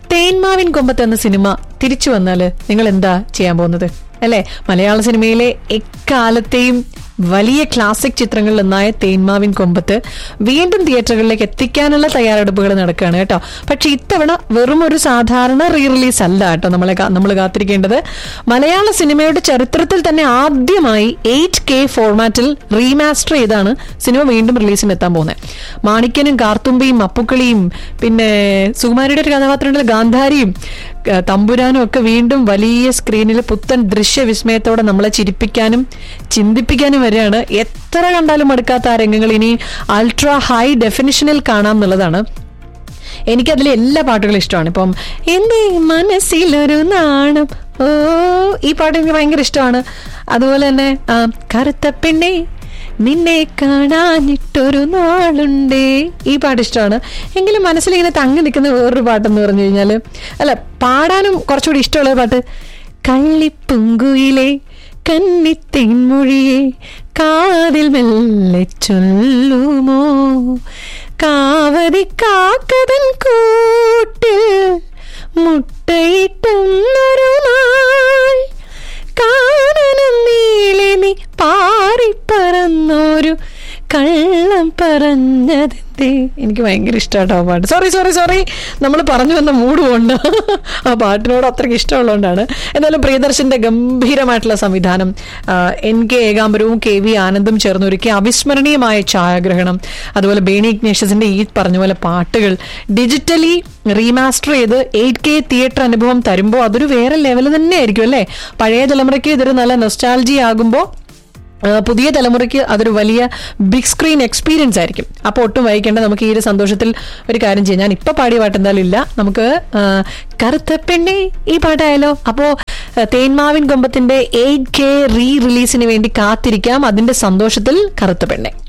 തേന്മാവിൻ കൊമ്പത്ത് എന്ന സിനിമ തിരിച്ചു വന്നാല് നിങ്ങൾ എന്താ ചെയ്യാൻ പോകുന്നത് അല്ലെ മലയാള സിനിമയിലെ എക്കാലത്തെയും വലിയ ക്ലാസിക് ചിത്രങ്ങളിൽ ഒന്നായ തേന്മാവിൻ കൊമ്പത്ത് വീണ്ടും തിയേറ്ററുകളിലേക്ക് എത്തിക്കാനുള്ള തയ്യാറെടുപ്പുകൾ നടക്കുകയാണ് കേട്ടോ പക്ഷെ ഇത്തവണ വെറും ഒരു സാധാരണ റീ റിലീസ് അല്ല കേട്ടോ നമ്മളെ നമ്മൾ കാത്തിരിക്കേണ്ടത് മലയാള സിനിമയുടെ ചരിത്രത്തിൽ തന്നെ ആദ്യമായി എയ്റ്റ് കെ ഫോർമാറ്റിൽ റീമാസ്റ്റർ ചെയ്താണ് സിനിമ വീണ്ടും റിലീസിന് എത്താൻ പോകുന്നത് മാണിക്യനും കാർത്തുമ്പിയും അപ്പുക്കളിയും പിന്നെ സുകുമാരിയുടെ ഒരു കഥാപാത്രമുണ്ടല്ലോ ഗാന്ധാരിയും ഏഹ് തമ്പുരാനും ഒക്കെ വീണ്ടും വലിയ സ്ക്രീനിൽ പുത്തൻ ദൃശ്യവിസ്മയത്തോടെ നമ്മളെ ചിരിപ്പിക്കാനും ചിന്തിപ്പിക്കാനും വരികയാണ് എത്ര കണ്ടാലും മടുക്കാത്ത ആ രംഗങ്ങൾ ഇനി അൾട്രാ ഹൈ ഡെഫിനിഷനിൽ കാണാം എന്നുള്ളതാണ് എനിക്കതിലെ എല്ലാ പാട്ടുകളും ഇഷ്ടമാണ് ഇപ്പം എന്റെ മനസ്സിലൊരു നാണം ഓ ഈ പാട്ട് എനിക്ക് ഭയങ്കര ഇഷ്ടമാണ് അതുപോലെ തന്നെ ആ, കറുത്ത പെണ്ണെ നിന്നെ കാണാനിട്ടൊരു നാളുണ്ടേ ഈ പാട്ട് ഇഷ്ടമാണ് എങ്കിലും മനസ്സിലിങ്ങനെ തങ്ങി നിൽക്കുന്ന വേറൊരു പാട്ടെന്ന് പറഞ്ഞു കഴിഞ്ഞാൽ അല്ല പാടാനും കുറച്ചുകൂടി ഇഷ്ടമുള്ള ഒരു പാട്ട് കള്ളിപ്പുങ്കുയിലെ കന്നിത്തേൻമൊഴിയെ കാതിൽ മെല്ലെ ചൊല്ലുമോ കാവതി കാക്കതൻ കൂട്ടിൽ മുട്ടയിട്ടൊന്നൊരു നാൾ കാനനം നീളെ നീ പാറിപ്പറന്നൊരു കള്ളം പറഞ്ഞതെന്തേ എനിക്ക് ഭയങ്കര ഇഷ്ടമാട്ടോ ആ പാട്ട് സോറി സോറി സോറി നമ്മൾ പറഞ്ഞു വന്ന മൂഡ് കൊണ്ട് ആ പാട്ടിനോട് അത്രയ്ക്ക് ഇഷ്ടമുള്ളതുകൊണ്ടാണ് എന്നാലും പ്രിയദർശന്റെ ഗംഭീരമായിട്ടുള്ള സംവിധാനം ആ, എൻ കെ ഏകാംബരവും കെ വി ആനന്ദും ചേർന്നൊരുക്കിയ അവിസ്മരണീയമായ ഛായാഗ്രഹണം അതുപോലെ ബേണി ഇഗ്നേഷ്യസിന്റെ ഈ പറഞ്ഞ പോലെ പാട്ടുകൾ ഡിജിറ്റലി റീമാസ്റ്റർ ചെയ്ത് എയ്റ്റ് കെ തിയേറ്റർ അനുഭവം തരുമ്പോൾ അതൊരു വേറെ ലെവൽ തന്നെ ആയിരിക്കും അല്ലേ പഴയ തലമുറയ്ക്ക് ഇതൊരു നല്ല നൊസ്റ്റാൾജി ആകുമ്പോൾ ആ, പുതിയ തലമുറയ്ക്ക് അതൊരു വലിയ ബിഗ് സ്ക്രീൻ എക്സ്പീരിയൻസ് ആയിരിക്കും അപ്പോൾ ഒട്ടും വൈകിക്കേണ്ട നമുക്ക് ഈ ഒരു സന്തോഷത്തിൽ ഒരു കാര്യം ചെയ്യാം ഞാൻ ഇപ്പൊ പാടിയ പാട്ട് എന്തായാലും ഇല്ല നമുക്ക് ആ, കറുത്ത പെണ്ണെ ഈ പാട്ടായാലോ അപ്പോ ആ, തേന്മാവിൻ കൊമ്പത്തിന്റെ എയ്റ്റ് കെ റീ റിലീസിന് വേണ്ടി കാത്തിരിക്കാം അതിന്റെ സന്തോഷത്തിൽ കറുത്ത പെണ്ണെ